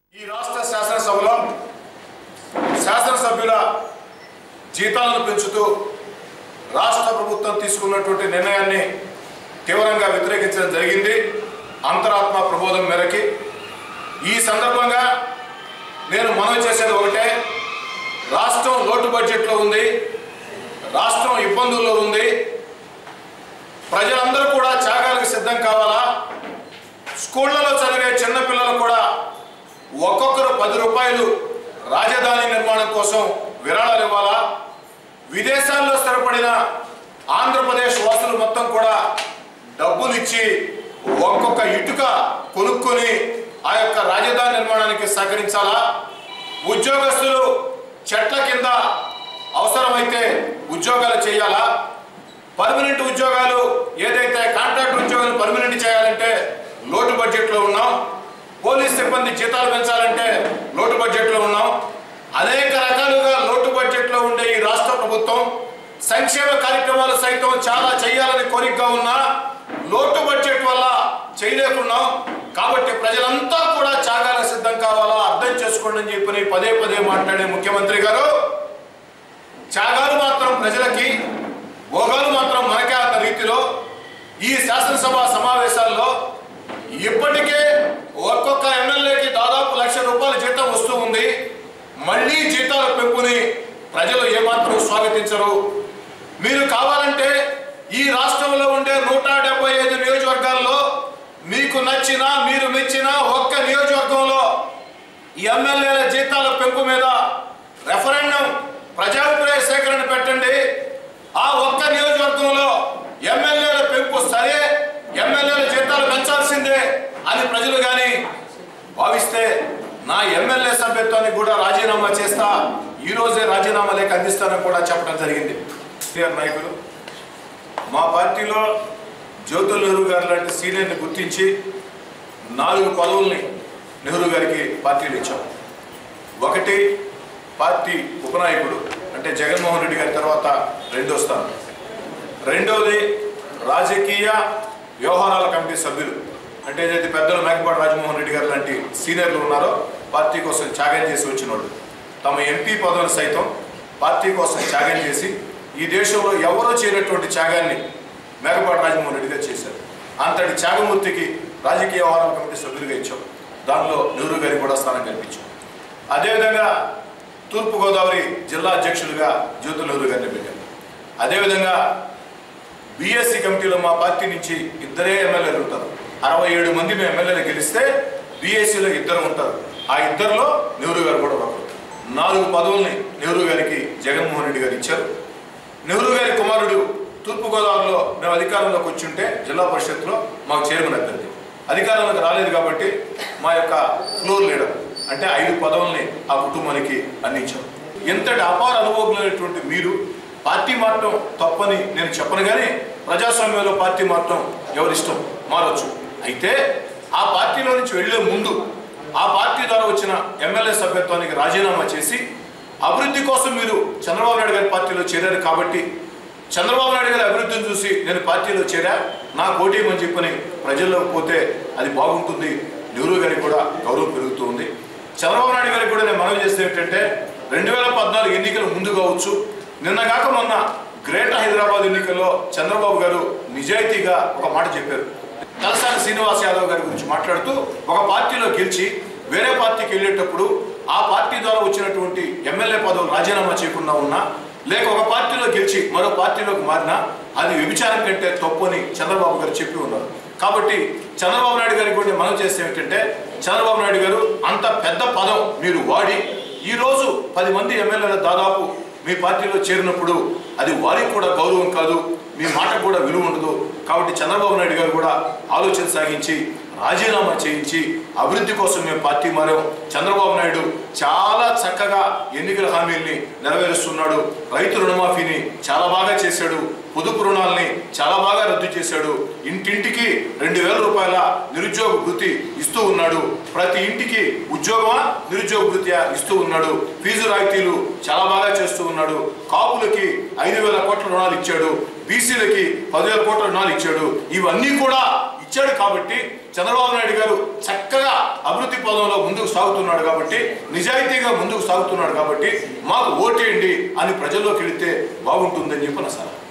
ఈ రాష్ట్ర శాసనసభలో శాసనసభ్యుల జీతాలను పెంచుతూ రాష్ట్ర ప్రభుత్వం తీసుకున్నటువంటి నిర్ణయాన్ని తీవ్రంగా వ్యతిరేకించడం జరిగింది అంతరాత్మ ప్రబోధం మేరకి ఈ సందర్భంగా నేను మనవి చేసేది ఒకటే రాష్ట్రం లోటు బడ్జెట్లో ఉంది రాష్ట్రం ఇబ్బందుల్లో ఉంది ప్రజలందరూ కూడా త్యాగాలకు సిద్ధం కావాలా స్కూళ్లలో చదివే చిన్నపిల్లలు కూడా ఒక్కొక్కరు పది రూపాయలు రాజధాని నిర్మాణం కోసం విరాళాలు ఇవ్వాలా విదేశాల్లో స్థిరపడిన ఆంధ్రప్రదేశ్ వాసులు మొత్తం కూడా డబ్బులు ఇచ్చి ఒక్కొక్క ఇటుక కొనుక్కొని ఆ యొక్క రాజధాని నిర్మాణానికి సహకరించాలా ఉద్యోగస్తులు చెట్ల కింద అవసరమైతే ఉద్యోగాలు చేయాలా పర్మనెంట్ ఉద్యోగాలు ఏదైతే కాంట్రాక్ట్ ఉద్యోగాలు పర్మనెంట్ చేయాలంటే లోటు బడ్జెట్లో ఉన్నాం పోలీస్ సిబ్బంది జీతాలు పెంచాలంటే లోటు బడ్జెట్లో ఉన్నాం అనేక రకాలుగా లోటు బడ్జెట్లో ఉండే ఈ రాష్ట్ర ప్రభుత్వం సంక్షేమ కార్యక్రమాలు సైతం చాలా చేయాలని కోరికగా ఉన్నా లోటు బడ్జెట్ వల్ల చేయలేకున్నాం కాబట్టి ప్రజలంతా కూడా త్యాగాల సిద్ధం కావాలా అర్థం చేసుకోండి అని చెప్పి పదే పదే మాట్లాడే ముఖ్యమంత్రి గారు త్యాగాలు మాత్రం ప్రజలకి భోగాలు మాత్రం మనకే అన్న రీతిలో ఈ శాసనసభ సమావేశాల్లో ఇప్పటికే ఒక్కొక్క ఎమ్మెల్యేకి దాదాపు లక్ష రూపాయల జీతం వస్తూ ఉంది మళ్ళీ జీతాల పెంపుని ప్రజలు ఏమాత్రం స్వాగతించరు మీరు కావాలంటే ఈ రాష్ట్రంలో ఉండే నూట డెబ్బై ఐదు నియోజకవర్గాల్లో మీకు నచ్చిన మీరు మెచ్చిన ఒక్క నియోజకవర్గంలో ఈ ఎమ్మెల్యేల జీతాల పెంపు మీద రెఫరెండం ప్రజాభిప్రాయ సేకరణ పెట్టండి ఆ ఒక్క నియోజకవర్గంలో ఎమ్మెల్యేల పెంపు సరే ఎమ్మెల్యేల జీతాలు పెంచాల్సిందే అని ప్రజలు కానీ భావిస్తే నా ఎమ్మెల్యే సభ్యత్వాన్ని కూడా రాజీనామా చేస్తా ఈ రోజే రాజీనామా లేఖ అందిస్తానని కూడా చెప్పడం జరిగింది సీనియర్ నాయకులు మా పార్టీలో జ్యోతుల్ నెహ్రూ గారు లాంటి సీనియర్ని గుర్తించి నాలుగు పదవుల్ని నెహ్రూ గారికి పార్టీలు ఇచ్చాం ఒకటి పార్టీ ఉపనాయకుడు అంటే జగన్మోహన్ రెడ్డి గారి తర్వాత రెండో స్థానం రెండవది రాజకీయ వ్యవహారాల కమిటీ సభ్యులు అంటే ఏదైతే పెద్దలు మేకపాటి రాజమోహన్ రెడ్డి గారు లాంటి సీనియర్లు ఉన్నారో పార్టీ కోసం త్యాగం చేసి వచ్చిన వాళ్ళు తమ ఎంపీ పదవిని సైతం పార్టీ కోసం త్యాగం చేసి ఈ దేశంలో ఎవరో చేయనటువంటి త్యాగాన్ని మేకపాటి రాజమోహన్ రెడ్డి గారు చేశారు అంతటి త్యాగమూర్తికి రాజకీయ వ్యవహారాల కమిటీ సభ్యులుగా ఇచ్చాం దానిలో నెహ్రూ గారికి కూడా స్థానం కల్పించాం అదేవిధంగా తూర్పుగోదావరి జిల్లా అధ్యక్షులుగా జ్యోతి నెహ్రూ గారిని పెట్టారు అదేవిధంగా బీఎస్సీ కమిటీలో మా పార్టీ నుంచి ఇద్దరే ఎమ్మెల్యేలు ఉంటారు అరవై ఏడు మంది మేము ఎమ్మెల్యేలు గెలిస్తే బీఎస్సీలో ఇద్దరు ఉంటారు ఆ ఇద్దరిలో నెహ్రూ గారు కూడా ఒకరు నాలుగు పదవుల్ని నెహ్రూ గారికి జగన్మోహన్ రెడ్డి గారు ఇచ్చారు నెహ్రూ గారి కుమారుడు తూర్పుగోదావరిలో మేము అధికారంలోకి వచ్చి ఉంటే జిల్లా పరిషత్లో మాకు చైర్మన్ అభ్యర్థి అధికారంలోకి రాలేదు కాబట్టి మా యొక్క ఫ్లోర్ లీడర్ అంటే ఐదు పదవుల్ని ఆ కుటుంబానికి అందించాం ఎంతటి అపార అనుభవమైనటువంటి మీరు పార్టీ మారటం తప్పని నేను చెప్పను కానీ ప్రజాస్వామ్యంలో పార్టీ మారటం ఎవరిష్టం మారచ్చు అయితే ఆ పార్టీలో నుంచి వెళ్లే ముందు ఆ పార్టీ ద్వారా వచ్చిన ఎమ్మెల్యే సభ్యత్వానికి రాజీనామా చేసి అభివృద్ధి కోసం మీరు చంద్రబాబు నాయుడు గారి పార్టీలో చేరారు కాబట్టి చంద్రబాబు నాయుడు గారి అభివృద్ధిని చూసి నేను పార్టీలో చేరా నా కోటేమని చెప్పని ప్రజల్లోకి పోతే అది బాగుంటుంది నెహ్రూ గారికి కూడా గౌరవం పెరుగుతూ ఉంది చంద్రబాబు నాయుడు గారికి కూడా నేను మనవి చేస్తే ఏంటంటే రెండు వేల పద్నాలుగు ఎన్నికలు ముందు కావచ్చు నిన్న కాక మొన్న గ్రేటర్ హైదరాబాద్ ఎన్నికల్లో చంద్రబాబు గారు నిజాయితీగా ఒక మాట చెప్పారు తలసాని శ్రీనివాస్ యాదవ్ గారి గురించి మాట్లాడుతూ ఒక పార్టీలో గెలిచి వేరే పార్టీకి వెళ్ళేటప్పుడు ఆ పార్టీ ద్వారా వచ్చినటువంటి ఎమ్మెల్యే పదవులు రాజీనామా చేయకుండా ఉన్నా లేక ఒక పార్టీలో గెలిచి మరో పార్టీలోకి మారినా అది వ్యభిచారం కంటే తప్పు అని చంద్రబాబు గారు చెప్పి ఉన్నారు కాబట్టి చంద్రబాబు నాయుడు గారికి కూడా మనం చేస్తే ఏంటంటే చంద్రబాబు నాయుడు గారు అంత పెద్ద పదం మీరు వాడి ఈ రోజు పది మంది ఎమ్మెల్యేల దాదాపు మీ పార్టీలో చేరినప్పుడు అది వారికి కూడా గౌరవం కాదు మీ మాటకు కూడా విలువ ఉండదు కాబట్టి చంద్రబాబు నాయుడు గారు కూడా ఆలోచన సాగించి రాజీనామా చేయించి అభివృద్ధి కోసం మేము పార్టీ మారాం చంద్రబాబు నాయుడు చాలా చక్కగా ఎన్నికల హామీల్ని నెరవేరుస్తున్నాడు రైతు రుణమాఫీని చాలా బాగా చేశాడు పొదుపు రుణాలని చాలా బాగా రద్దు చేశాడు ఇంటింటికి రెండు వేల రూపాయల నిరుద్యోగ వృత్తి ఇస్తూ ఉన్నాడు ప్రతి ఇంటికి ఉద్యోగమా నిరుద్యోగ వృత్తి ఇస్తూ ఉన్నాడు ఫీజు రాయితీలు చాలా బాగా చేస్తూ ఉన్నాడు కాపులకి ఐదు వేల కోట్ల రుణాలు ఇచ్చాడు బీసీలకి పదివేల కోట్ల రుణాలు ఇచ్చాడు ఇవన్నీ కూడా ఇచ్చాడు కాబట్టి చంద్రబాబు నాయుడు గారు చక్కగా అభివృద్ధి పదంలో ముందుకు సాగుతున్నాడు కాబట్టి నిజాయితీగా ముందుకు సాగుతున్నాడు కాబట్టి మాకు ఓటేయండి అని ప్రజల్లోకి వెళితే బాగుంటుందని చెప్పి నా సలహా